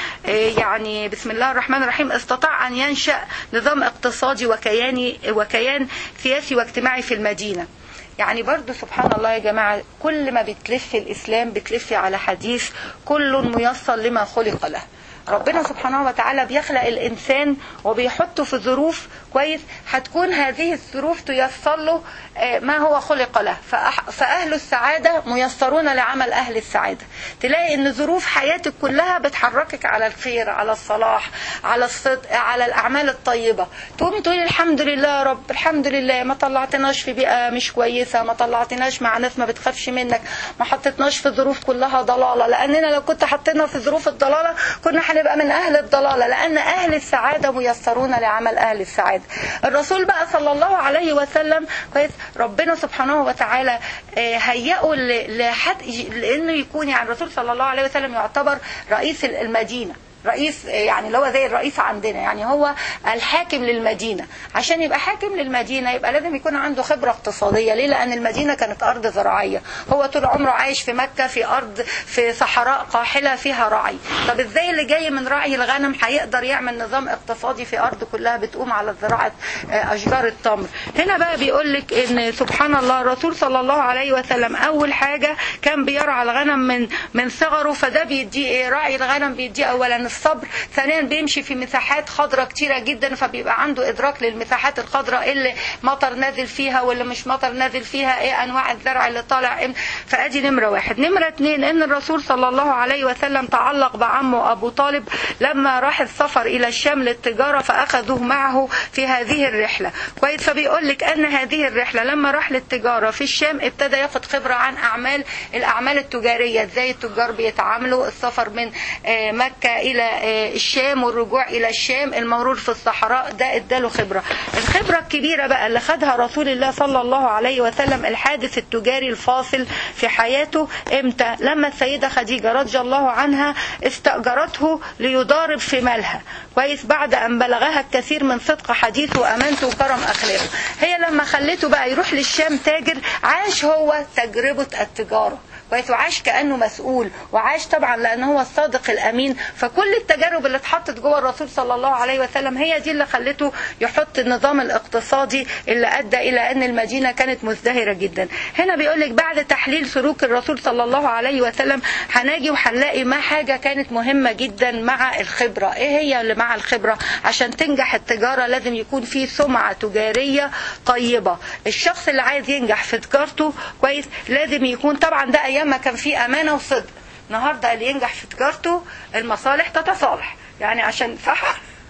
يعني بسم الله الرحمن الرحيم استطاع ان ينشأ نظام اقتصادي وكياني وكيان سياسي واجتماعي في المدينة يعني برضو سبحان الله يا جماعة كل ما بتلف الإسلام بتلف على حديث كل ميسر لما خلق له ربنا سبحانه وتعالى بيخلق الإنسان وبيحطه في ظروف كويس هتكون هذه الظروف تيسر له ما هو خلق له فأهل السعادة ميسرون لعمل أهل السعادة تلاقي ان ظروف حياتك كلها بتحركك على الخير على الصلاح على الصدق على الأعمال الطيبة تقومي تقولي الحمد لله يا رب الحمد لله ما طلعتناش في بيئة مش كويسة ما طلعتناش مع ناس ما بتخافش منك ما حطيتناش في ظروف كلها ضلالة لأننا لو كنت حطينا في ظروف الضلالة كنا هنبقى من أهل الضلالة لأن أهل السعادة ميسرون لعمل أهل السعادة الرسول بقى صلى الله عليه وسلم كويس ربنا سبحانه وتعالى هيئه لحد لانه يكون يعني الرسول صلى الله عليه وسلم يعتبر رئيس المدينه رئيس يعني اللي هو زي الرئيس عندنا يعني هو الحاكم للمدينة عشان يبقى حاكم للمدينة يبقى لازم يكون عنده خبرة اقتصادية ليه لأن المدينة كانت أرض زراعية هو طول عمره عايش في مكة في أرض في صحراء قاحلة فيها رعي طب ازاي اللي جاي من رعي الغنم هيقدر يعمل نظام اقتصادي في أرض كلها بتقوم على زراعة أشجار التمر هنا بقى بيقول لك إن سبحان الله الرسول صلى الله عليه وسلم أول حاجة كان بيرعى الغنم من من صغره فده بيديه ايه راعي الغنم بيديه أولا الصبر ثانيا بيمشي في مساحات خضراء كتيرة جدا فبيبقى عنده إدراك للمساحات الخضراء اللي مطر نازل فيها واللي مش مطر نازل فيها ايه أنواع الزرع اللي طالع فأدي نمرة واحد نمرة اتنين إن الرسول صلى الله عليه وسلم تعلق بعمه أبو طالب لما راح السفر إلى الشام للتجارة فأخذوه معه في هذه الرحلة كويس فبيقول لك أن هذه الرحلة لما راح للتجارة في الشام ابتدى ياخد خبرة عن أعمال الأعمال التجارية ازاي التجار بيتعاملوا السفر من مكة إلى الشام والرجوع إلى الشام المرور في الصحراء ده اداله خبرة الخبرة الكبيرة بقى اللي خدها رسول الله صلى الله عليه وسلم الحادث التجاري الفاصل في حياته امتى لما السيدة خديجة رضي الله عنها استأجرته ليضارب في مالها كويس بعد أن بلغها الكثير من صدق حديثه وأمانته وكرم أخلاقه هي لما خلته بقى يروح للشام تاجر عاش هو تجربة التجارة كويس وعاش كانه مسؤول وعاش طبعا لان هو الصادق الامين فكل التجارب اللي اتحطت جوه الرسول صلى الله عليه وسلم هي دي اللي خلته يحط النظام الاقتصادي اللي ادى الى ان المدينه كانت مزدهره جدا هنا بيقول لك بعد تحليل سلوك الرسول صلى الله عليه وسلم هنجي وهنلاقي ما حاجه كانت مهمه جدا مع الخبره ايه هي اللي مع الخبره عشان تنجح التجاره لازم يكون في سمعه تجاريه طيبه الشخص اللي عايز ينجح في تجارته كويس لازم يكون طبعا ده ايام ما كان في امانه وصدق النهارده اللي ينجح في تجارته المصالح تتصالح يعني عشان صح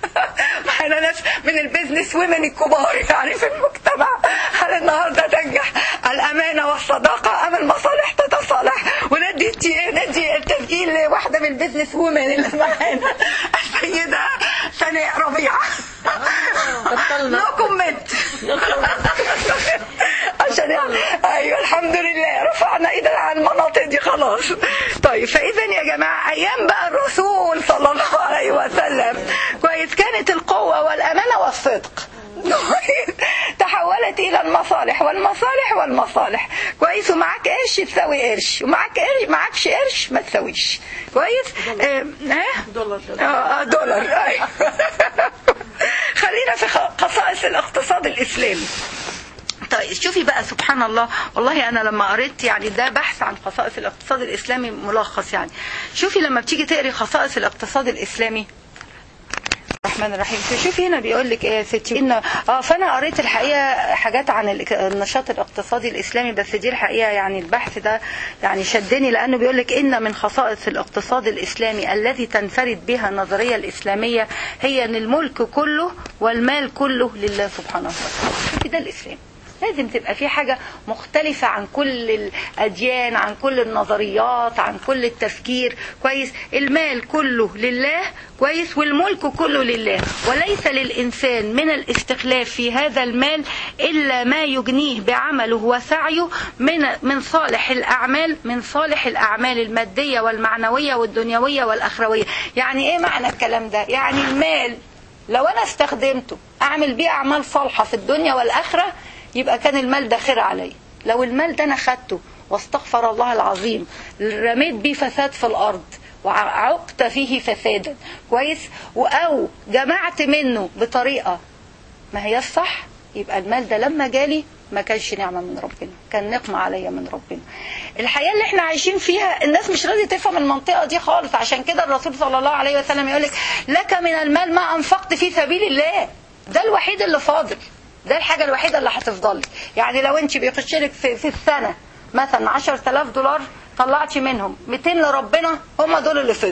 احنا ناس من البيزنس ويمن الكبار يعني في المجتمع هل النهارده تنجح الامانه والصداقه ام المصالح تتصالح وندي ندي التسجيل لواحده من البيزنس وومن اللي معانا السيده سناء ربيعه نو كومنت عشان ايوه الحمد لله رفعنا ايدنا عن المناطق دي خلاص طيب فاذا يا جماعه ايام بقى الرسول صلى الله عليه وسلم كويس كانت القوه والامانه والصدق تحولت الى المصالح والمصالح والمصالح كويس ومعاك قرش تساوي قرش ومعاك قرش معاكش قرش ما تساويش كويس آه، ها دولار آه، آه، دولار أيوة. خلينا في خ- خصائص الاقتصاد الاسلامي طيب شوفي بقى سبحان الله والله انا لما قريت يعني ده بحث عن خصائص الاقتصاد الاسلامي ملخص يعني شوفي لما بتيجي تقري خصائص الاقتصاد الاسلامي الرحمن الرحيم شوفي هنا بيقول لك ايه يا ستي ان اه فانا قريت الحقيقه حاجات عن ال- النشاط الاقتصادي الاسلامي بس دي الحقيقه يعني البحث ده يعني شدني لانه بيقول لك ان من خصائص الاقتصاد الاسلامي الذي تنفرد بها النظريه الاسلاميه هي ان الملك كله والمال كله لله سبحانه وتعالى شوفي ده الاسلام لازم تبقى في حاجة مختلفة عن كل الأديان عن كل النظريات عن كل التفكير كويس المال كله لله كويس والملك كله لله وليس للإنسان من الاستخلاف في هذا المال إلا ما يجنيه بعمله وسعيه من من صالح الأعمال من صالح الأعمال المادية والمعنوية والدنيوية والأخروية يعني إيه معنى الكلام ده يعني المال لو أنا استخدمته أعمل بيه أعمال صالحة في الدنيا والآخرة يبقى كان المال ده خير عليا لو المال ده انا خدته واستغفر الله العظيم رميت بيه فساد في الارض وعقت فيه فسادا كويس او جمعت منه بطريقه ما هي الصح يبقى المال ده لما جالي ما كانش نعمة من ربنا كان نقمة عليا من ربنا الحياة اللي احنا عايشين فيها الناس مش راضية تفهم المنطقة دي خالص عشان كده الرسول صلى الله عليه وسلم يقولك لك من المال ما أنفقت في سبيل الله ده الوحيد اللي فاضل ده الحاجة الوحيدة اللي هتفضل لك يعني لو انت بيخش لك في, في السنة مثلا 10000 دولار طلعتي منهم 200 لربنا هم دول اللي فضلوا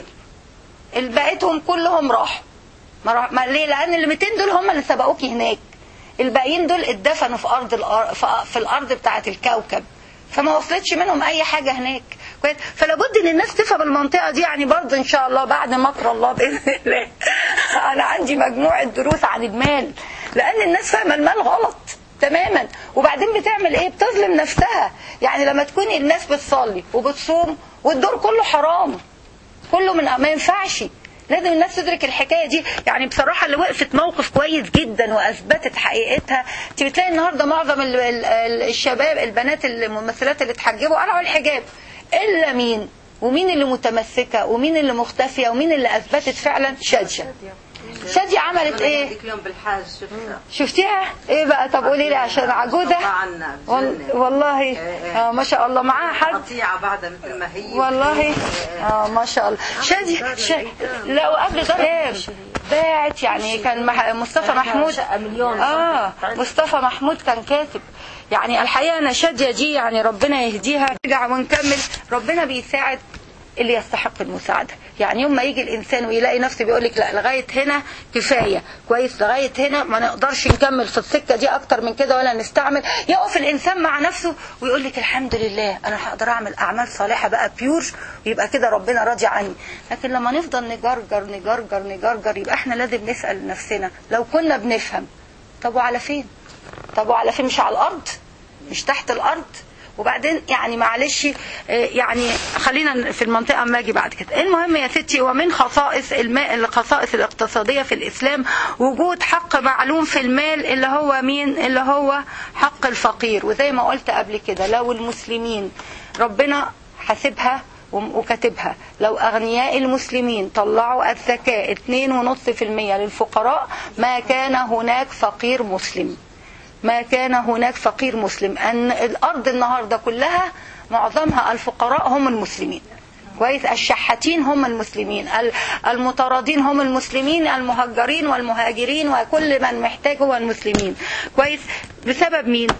الباقيتهم كلهم راحوا ما راح ما ليه لان ال 200 دول هم اللي سبقوكي هناك الباقيين دول اتدفنوا في ارض الأر... في- في الارض بتاعه الكوكب فما وصلتش منهم اي حاجه هناك كويس فلابد ان الناس تفهم المنطقه دي يعني برضه ان شاء الله بعد مكر الله باذن الله انا عندي مجموعه دروس عن المال لان الناس فاهمه المال غلط تماما وبعدين بتعمل ايه بتظلم نفسها يعني لما تكون الناس بتصلي وبتصوم والدور كله حرام كله من ما ينفعش لازم الناس تدرك الحكايه دي يعني بصراحه اللي وقفت موقف كويس جدا واثبتت حقيقتها انت بتلاقي النهارده معظم ال- ال- ال- الشباب البنات الممثلات اللي اتحجبوا قلعوا الحجاب الا مين ومين اللي متمسكه ومين اللي مختفيه ومين اللي اثبتت فعلا شاديه شاديه عملت ايه هذيك اليوم بالحاج شفتها شفتيها ايه بقى طب قولي لي عشان عجوزه عنا وال- بجنة. والله إيه. اه ما شاء الله معاها حد قطيعة بعدها مثل ما هي والله اه ما شاء الله شادي ش... لا وقبل ده كام باعت يعني كان مح... مصطفى محمود شقة مليون. اه مصطفى محمود كان كاتب يعني الحقيقه انا شاديه دي يعني ربنا يهديها نرجع ونكمل ربنا بيساعد اللي يستحق المساعده يعني يوم ما يجي الانسان ويلاقي نفسه بيقول لك لا لغايه هنا كفايه كويس لغايه هنا ما نقدرش نكمل في السكه دي اكتر من كده ولا نستعمل يقف الانسان مع نفسه ويقول لك الحمد لله انا هقدر اعمل اعمال صالحه بقى بيور ويبقى كده ربنا راضي عني لكن لما نفضل نجرجر نجرجر نجرجر يبقى احنا لازم نسال نفسنا لو كنا بنفهم طب وعلى فين طب وعلى فين مش على الارض مش تحت الارض وبعدين يعني معلش آه، يعني خلينا في المنطقه اما اجي بعد كده المهم يا ستي ومن خصائص الماء الخصائص الاقتصاديه في الاسلام وجود حق معلوم في المال اللي هو مين اللي هو حق الفقير وزي ما قلت قبل كده لو المسلمين ربنا حاسبها وكاتبها لو أغنياء المسلمين طلعوا الزكاة 2.5% للفقراء ما كان هناك فقير مسلم ما كان هناك فقير مسلم أن الأرض النهاردة كلها معظمها الفقراء هم المسلمين كويس الشحاتين هم المسلمين ال- المطاردين هم المسلمين المهجرين والمهاجرين وكل من محتاج هو المسلمين كويس بسبب مين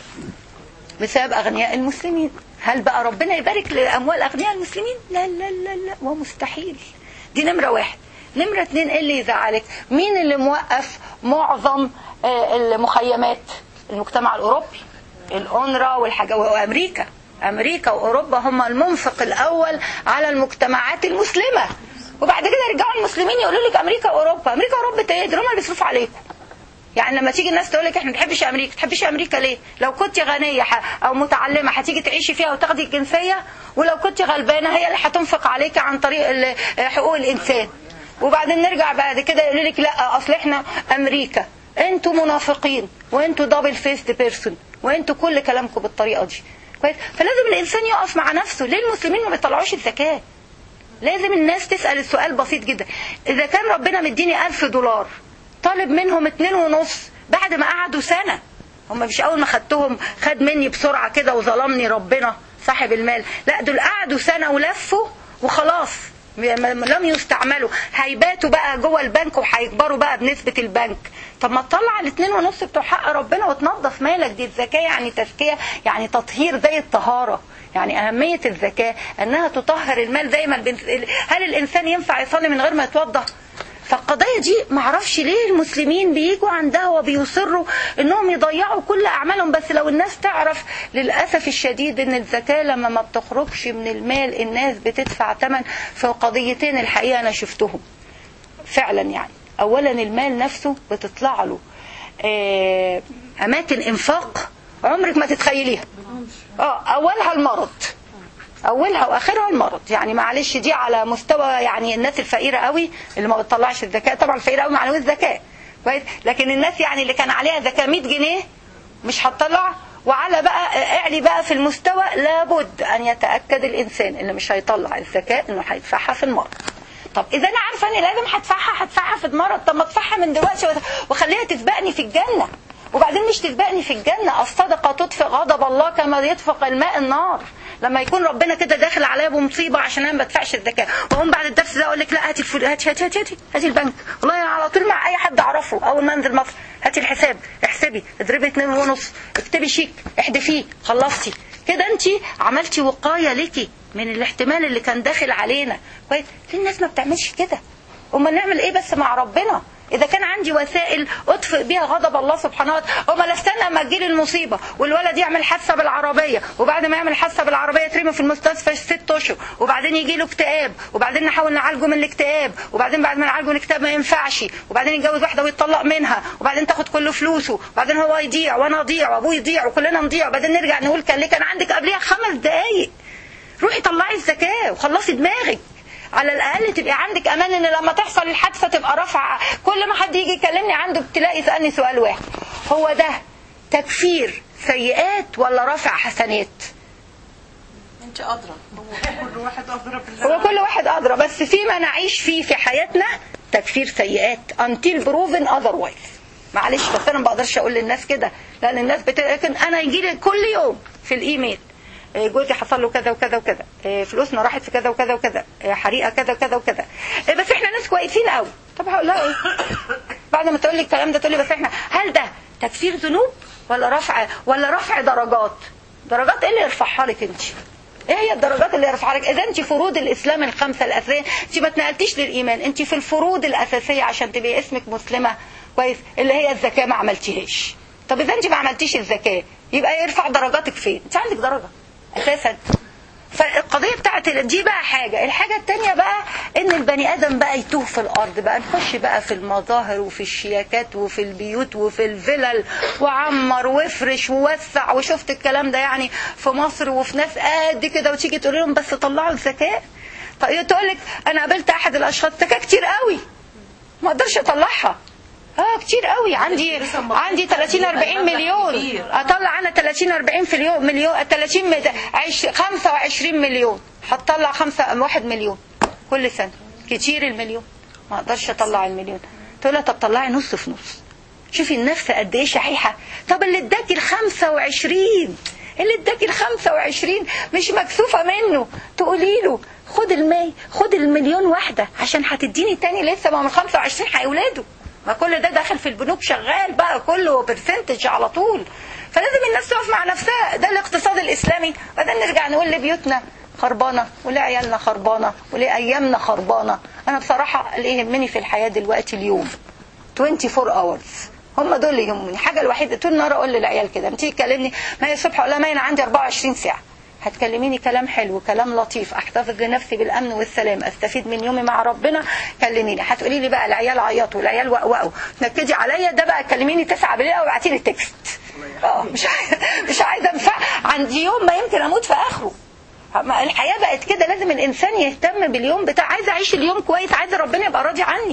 بسبب أغنياء المسلمين هل بقى ربنا يبارك لأموال أغنياء المسلمين لا لا لا لا ومستحيل دي نمرة واحد نمرة اتنين ايه اللي يزعلك مين اللي موقف معظم آه، المخيمات المجتمع الأوروبي الأونرا والحاجة وأمريكا أمريكا وأوروبا هم المنفق الأول على المجتمعات المسلمة وبعد كده يرجعوا المسلمين يقولوا لك أمريكا وأوروبا أمريكا وأوروبا ايه دول هم اللي بيصرفوا عليكم يعني لما تيجي الناس تقول لك احنا ما بنحبش امريكا ما تحبيش امريكا ليه لو كنت غنيه ح- او متعلمه هتيجي تعيشي فيها وتاخدي الجنسيه ولو كنت غلبانه هي اللي هتنفق عليك عن طريق ال- حقوق الانسان وبعدين نرجع بعد كده يقول لك لا اصل احنا امريكا انتوا منافقين وانتوا دبل فيست بيرسون وانتوا كل كلامكم بالطريقه دي كويس فلازم الانسان يقف مع نفسه ليه المسلمين ما بيطلعوش الزكاه لازم الناس تسال السؤال بسيط جدا اذا كان ربنا مديني ألف دولار طالب منهم اتنين ونص بعد ما قعدوا سنه هم مش اول ما خدتهم خد مني بسرعه كده وظلمني ربنا صاحب المال لا دول قعدوا سنه ولفوا وخلاص م- م- لم يستعملوا هيباتوا بقى جوه البنك وهيكبروا بقى بنسبة البنك طب ما تطلع الاثنين ونص بتوع حق ربنا وتنظف مالك دي الزكاة يعني تزكية يعني تطهير زي الطهارة يعني أهمية الزكاة أنها تطهر المال زي ما البنت... هل الإنسان ينفع يصلي من غير ما يتوضأ فالقضية دي معرفش ليه المسلمين بيجوا عندها وبيصروا انهم يضيعوا كل اعمالهم بس لو الناس تعرف للاسف الشديد ان الزكاة لما ما بتخرجش من المال الناس بتدفع ثمن في قضيتين الحقيقة انا شفتهم فعلا يعني اولا المال نفسه بتطلع له آه، اماكن انفاق عمرك ما تتخيليها اه اولها المرض اولها واخرها المرض يعني معلش دي على مستوى يعني الناس الفقيره قوي اللي ما بتطلعش الزكاه طبعا الفقيره قوي معنوي الزكاه كويس لكن الناس يعني اللي كان عليها زكاه 100 جنيه مش هتطلع وعلى بقى اعلي بقى في المستوى لابد ان يتاكد الانسان اللي مش هيطلع الزكاه انه هيدفعها في المرض طب اذا انا عارفه اني لازم هدفعها هدفعها في المرض طب ما ادفعها من دلوقتي وخليها تسبقني في الجنه وبعدين مش تسبقني في الجنة الصدقة تطفئ غضب الله كما يطفئ الماء النار لما يكون ربنا كده داخل عليا بمصيبة عشان انا ما بدفعش الزكاة واقوم بعد الدرس ده اقول لك لا هاتي الفلوس هاتي هاتي هاتي هاتي, هاتي البنك والله أنا على طول مع اي حد اعرفه اول ما انزل مصر هاتي الحساب احسبي اضربي اتنين ونص اكتبي شيك احدفيه خلصتي كده انت عملتي وقاية ليكي من الاحتمال اللي كان داخل علينا كويس ليه الناس ما بتعملش كده امال نعمل ايه بس مع ربنا اذا كان عندي وسائل اطفئ بيها غضب الله سبحانه وتعالى امال استنى اما تجيلي المصيبه والولد يعمل حادثه بالعربيه وبعد ما يعمل حادثه بالعربيه يترمي في المستشفى ست اشهر وبعدين يجي له اكتئاب وبعدين نحاول نعالجه من الاكتئاب وبعدين بعد ما نعالجه من الاكتئاب ما ينفعش وبعدين يتجوز واحده ويتطلق منها وبعدين تاخد كل فلوسه وبعدين هو يضيع وانا اضيع وابوه يضيع وكلنا نضيع وبعدين نرجع نقول كان ليه كان عندك قبلها خمس دقايق روحي طلعي الزكاه وخلصي دماغك على الاقل تبقى عندك امان ان لما تحصل الحادثه تبقى رافعه كل ما حد يجي يكلمني عنده ابتلاء يسالني سؤال واحد هو ده تكفير سيئات ولا رفع حسنات انت ادرى كل واحد اضرب هو كل واحد ادرى بس فيما نعيش فيه في حياتنا تكفير سيئات until proven otherwise معلش بس انا ما بقدرش اقول للناس كده لان الناس بت... لكن انا يجي لي كل يوم في الايميل إيه، جوزي حصل له كذا وكذا وكذا إيه، فلوسنا راحت في كذا وكذا وكذا إيه، حريقه كذا وكذا وكذا إيه، بس احنا ناس كويسين قوي طب هقول لها ايه بعد ما تقول لي الكلام ده تقول لي بس احنا هل ده تكفير ذنوب ولا رفع ولا رفع درجات درجات ايه اللي يرفعها لك انت ايه هي الدرجات اللي يرفعها لك اذا انت فروض الاسلام الخمسه الاساسيه انت ما اتنقلتيش للايمان انت في الفروض الاساسيه عشان تبقي اسمك مسلمه كويس اللي هي الزكاه ما عملتيهاش طب اذا انت ما عملتيش الزكاه يبقى يرفع درجاتك فين انت عندك درجه اساسا فالقضيه بتاعت دي بقى حاجه الحاجه التانية بقى ان البني ادم بقى يتوه في الارض بقى نخش بقى في المظاهر وفي الشياكات وفي البيوت وفي الفلل وعمر وافرش ووسع وشفت الكلام ده يعني في مصر وفي ناس قد كده وتيجي تقول لهم بس طلعوا الزكاه طيب تقول لك انا قابلت احد الاشخاص زكاه كتير قوي ما اقدرش اطلعها اه كتير قوي عندي عندي 30 40 مليون اطلع انا 30 40 في اليوم مليون 30 مد... عش... 25 مليون هتطلع 5 1 مليون كل سنه كتير المليون ما اقدرش اطلع المليون تقول لها طب طلعي نص في نص شوفي النفس قد ايه شحيحه طب اللي اداكي ال 25 اللي اداكي ال 25 مش مكسوفه منه تقولي له خد المي خد المليون واحده عشان هتديني تاني لسه ما من 25 هيولاده ما كل ده داخل في البنوك شغال بقى كله برسنتج على طول فلازم الناس تقف مع نفسها ده الاقتصاد الاسلامي بعدين نرجع نقول لبيوتنا خربانه ولعيالنا خربانه ولايامنا خربانه انا بصراحه اللي يهمني في الحياه دلوقتي اليوم 24 hours هم دول اللي يهمني الحاجه الوحيده طول النهار اقول للعيال كده لما تيجي تكلمني ما هي الصبح اقول لها ما انا عندي 24 ساعه هتكلميني كلام حلو كلام لطيف احتفظ لنفسي بالامن والسلام استفيد من يومي مع ربنا كلميني هتقولي لي بقى العيال عيطوا والعيال وقوقوا تنكدي عليا ده بقى كلميني 9 بالليل او ابعتي لي تكست اه مش عايزه مش عايزه انفع عندي يوم ما يمكن اموت في اخره ما الحياه بقت كده لازم الانسان يهتم باليوم بتاع عايزه اعيش اليوم كويس عايزه ربنا يبقى راضي عني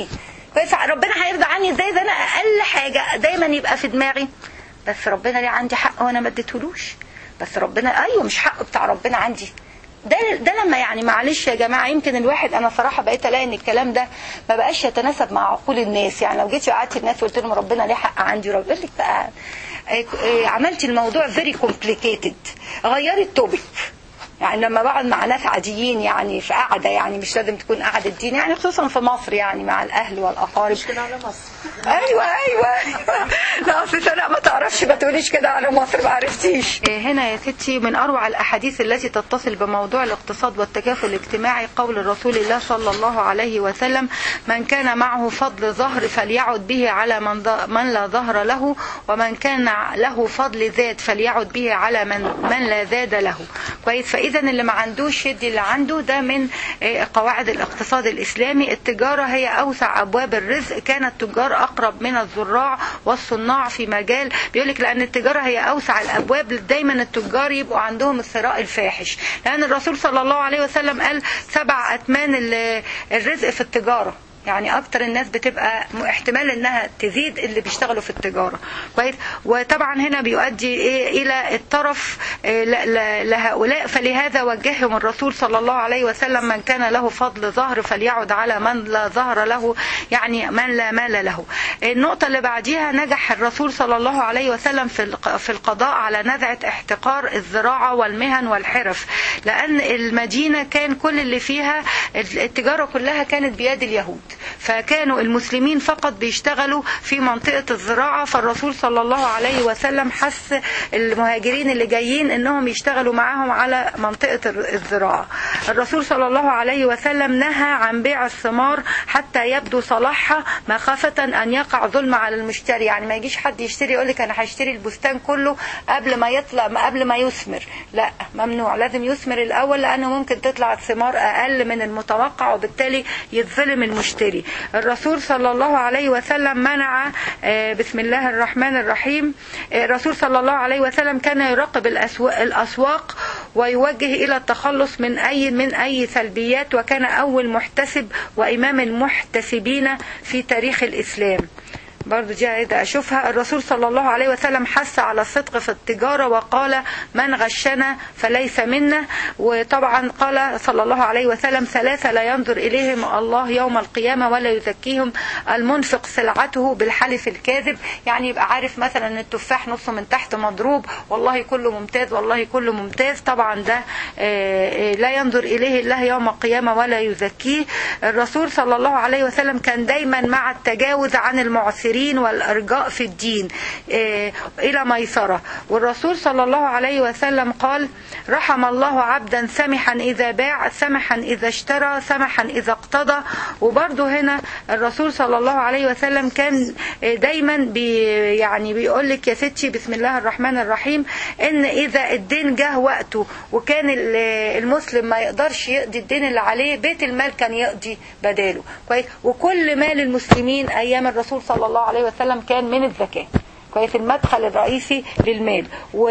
كويس ربنا هيرضى عني ازاي ده انا اقل حاجه دايما يبقى في دماغي بس ربنا ليه عندي حق وانا ما اديتهولوش بس ربنا ايوه مش حق بتاع ربنا عندي ده ده لما يعني معلش يا جماعه يمكن الواحد انا صراحه بقيت الاقي ان الكلام ده ما بقاش يتناسب مع عقول الناس يعني لو جيت وقعدت الناس وقلت لهم ربنا ليه حق عندي ربنا يقول لك بقى إيه، إيه، عملتي الموضوع فيري كومبليكيتد غيري التوبيك يعني لما بقعد مع ناس عاديين يعني في قعده يعني مش لازم تكون قعده دين يعني خصوصا في مصر يعني مع الاهل والاقارب مش كده على مصر ايوه ايوه ايوه لا اصل سناء ما تعرفش ما تقوليش كده على مصر ما عرفتيش هنا يا ستي من اروع الاحاديث التي تتصل بموضوع الاقتصاد والتكافل الاجتماعي قول رسول الله صلى الله عليه وسلم من كان معه فضل ظهر فليعد به على من, ظ- من لا ظهر له ومن كان له فضل ذات فليعد به على من من لا زاد له كويس فاذا اللي ما عندوش يدي اللي عنده ده من آه، قواعد الاقتصاد الاسلامي التجاره هي اوسع ابواب الرزق كان التجار اقرب من الزراع والصناع في مجال بيقولك لان التجاره هي اوسع الابواب دايما التجار يبقوا عندهم الثراء الفاحش لان الرسول صلى الله عليه وسلم قال سبع اتمان ال- الرزق في التجاره يعني اكتر الناس بتبقى م- احتمال انها تزيد اللي بيشتغلوا في التجاره كويس وطبعا هنا بيؤدي ايه الى الطرف إيه ل- ل- لهؤلاء فلهذا وجههم الرسول صلى الله عليه وسلم من كان له فضل ظهر فليعد على من لا ظهر له يعني من لا مال له النقطه اللي بعديها نجح الرسول صلى الله عليه وسلم في الق- في القضاء على نزعه احتقار الزراعه والمهن والحرف لان المدينه كان كل اللي فيها التجاره كلها كانت بيد اليهود فكانوا المسلمين فقط بيشتغلوا في منطقة الزراعة فالرسول صلى الله عليه وسلم حث المهاجرين اللي جايين انهم يشتغلوا معاهم على منطقة الزراعة الرسول صلى الله عليه وسلم نهى عن بيع الثمار حتى يبدو صلاحها مخافة ان يقع ظلم على المشتري يعني ما يجيش حد يشتري يقول لك انا هشتري البستان كله قبل ما يطلع قبل ما يثمر لا ممنوع لازم يثمر الاول لانه ممكن تطلع الثمار اقل من المتوقع وبالتالي يتظلم المشتري الرسول صلى الله عليه وسلم منع آه، بسم الله الرحمن الرحيم آه، الرسول صلى الله عليه وسلم كان يراقب الأسواق, الأسواق ويوجه إلى التخلص من أي من أي سلبيات وكان أول محتسب وإمام المحتسبين في تاريخ الإسلام برضو دي عايزة أشوفها الرسول صلى الله عليه وسلم حث على الصدق في التجارة وقال من غشنا فليس منا وطبعا قال صلى الله عليه وسلم ثلاثة لا ينظر إليهم الله يوم القيامة ولا يزكيهم المنفق سلعته بالحلف الكاذب يعني يبقى عارف مثلا ان التفاح نصه من تحت مضروب والله كله ممتاز والله كله ممتاز طبعا ده آه، آه، لا ينظر إليه الله يوم القيامة ولا يزكيه الرسول صلى الله عليه وسلم كان دايما مع التجاوز عن المعسرين والارجاء في الدين آه، الى ميسره والرسول صلى الله عليه وسلم قال رحم الله عبدا سمحا اذا باع سمحا اذا اشترى سمحا اذا اقتضى وبرضه هنا الرسول صلى الله عليه وسلم كان آه، دايما بي يعني بيقول لك يا ستي بسم الله الرحمن الرحيم ان اذا الدين جه وقته وكان ال- المسلم ما يقدرش يقضي الدين اللي عليه بيت المال كان يقضي بداله كويس وكل مال المسلمين ايام الرسول صلى الله عليه وسلم كان من الزكاه كويس المدخل الرئيسي للمال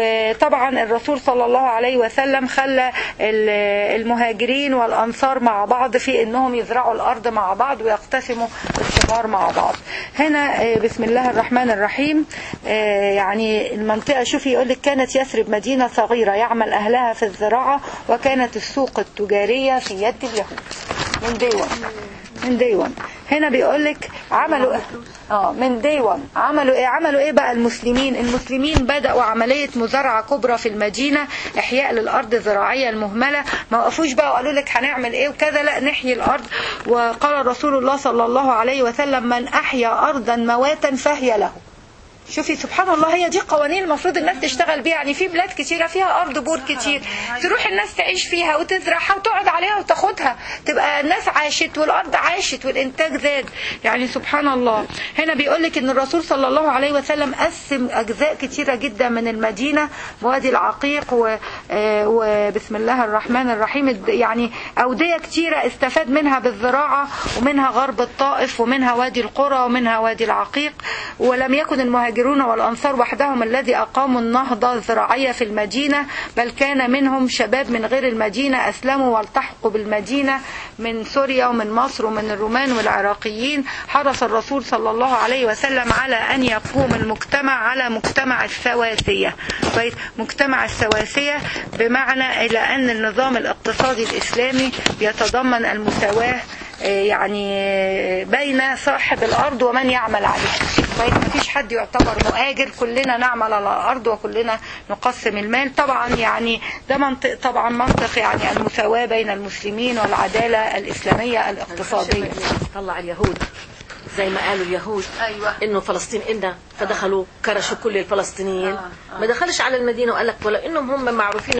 وطبعا الرسول صلى الله عليه وسلم خلى ال- المهاجرين والانصار مع بعض في انهم يزرعوا الارض مع بعض ويقتسموا الثمار مع بعض هنا آه، بسم الله الرحمن الرحيم آه، يعني المنطقه شوفي يقول لك كانت يثرب مدينه صغيره يعمل اهلها في الزراعه وكانت السوق التجاريه في يد اليهود من ديوان من ديوان هنا بيقول لك عملوا اه من دي 1 عملوا ايه عملوا ايه بقى المسلمين المسلمين بدأوا عملية مزارعة كبرى في المدينة احياء للارض الزراعية المهملة ما وقفوش بقى وقالوا لك هنعمل ايه وكذا لا نحيي الارض وقال رسول الله صلى الله عليه وسلم من احيا ارضا مواتا فهي له شوفي سبحان الله هي دي قوانين المفروض الناس تشتغل بيها يعني في بلاد كتيرة فيها أرض بور كتير تروح الناس تعيش فيها وتزرعها وتقعد عليها وتاخدها تبقى الناس عاشت والأرض عاشت والإنتاج زاد يعني سبحان الله هنا بيقول لك إن الرسول صلى الله عليه وسلم قسم أجزاء كتيرة جدا من المدينة وادي العقيق و... آه، وبسم الله الرحمن الرحيم الد- يعني أودية كتيرة استفاد منها بالزراعة ومنها غرب الطائف ومنها وادي القرى ومنها وادي العقيق ولم يكن المهاجرين المهاجرون والأنصار وحدهم الذي أقاموا النهضة الزراعية في المدينة بل كان منهم شباب من غير المدينة أسلموا والتحقوا بالمدينة من سوريا ومن مصر ومن الرومان والعراقيين حرص الرسول صلى الله عليه وسلم على أن يقوم المجتمع على مجتمع السواسية كويس؟ مجتمع السواسية بمعنى إلى أن النظام الاقتصادي الإسلامي يتضمن المساواة آه، يعني آه، بين صاحب الأرض ومن يعمل عليها كويس مفيش حد يعتبر مؤاجر كلنا نعمل على الأرض وكلنا نقسم المال طبعا يعني ده منطق طبعا منطق يعني المساواة بين المسلمين والعدالة الإسلامية الاقتصادية طلع اليهود زي ما قالوا اليهود أيوة. انه فلسطين إلنا فدخلوا كرشوا كل الفلسطينيين ما دخلش على المدينه وقال لك ولو انهم هم معروفين